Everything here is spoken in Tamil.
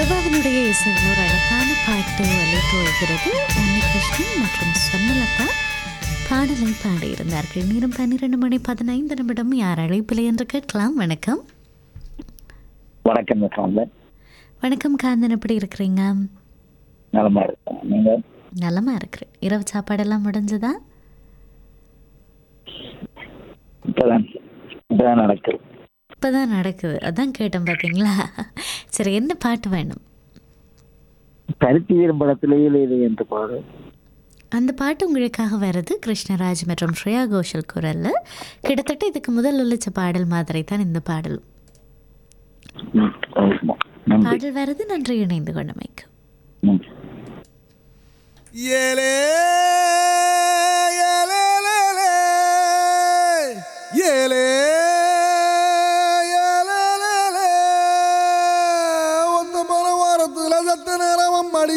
தேவாவினுடைய இசையில் ஒரு அழகான பாட்டு அழைத்து வருகிறது உன்னிகிருஷ்ணன் மற்றும் சொன்னலதா பாடலை பாடியிருந்தார்கள் நேரம் பன்னிரண்டு மணி பதினைந்து நிமிடம் யார் அழைப்பில்லை என்று கேட்கலாம் வணக்கம் வணக்கம் சாந்தன் வணக்கம் காந்தன் எப்படி இருக்கிறீங்க நலமா இருக்கேன் நீங்க நலமா இருக்கிறேன் இரவு சாப்பாடெல்லாம் முடிஞ்சதா இப்பதான் இப்பதான் நடக்குது இப்போதான் நடக்குது அதான் கேட்டேன் பார்த்தீங்களா சரி என்ன பாட்டு வேணும் பருத்தி வீரம் படத்திலேயே இது என்று பாடு அந்த பாட்டு உங்களுக்காக வருது கிருஷ்ணராஜ் மற்றும் ஸ்ரேயா கோஷல் குரல்ல கிட்டத்தட்ட இதுக்கு முதல் ஒழிச்ச பாடல் மாதிரி தான் இந்த பாடலும் ம், ஆமா. நன்றி பாடல் வருது நன்றி இணைந்து கொண்டமைக்கு நன்றி ஏலே ஏலே ஏலே ஏலே ஒத்த மன வாரத்துல சத்த நேரம் அம்மாடி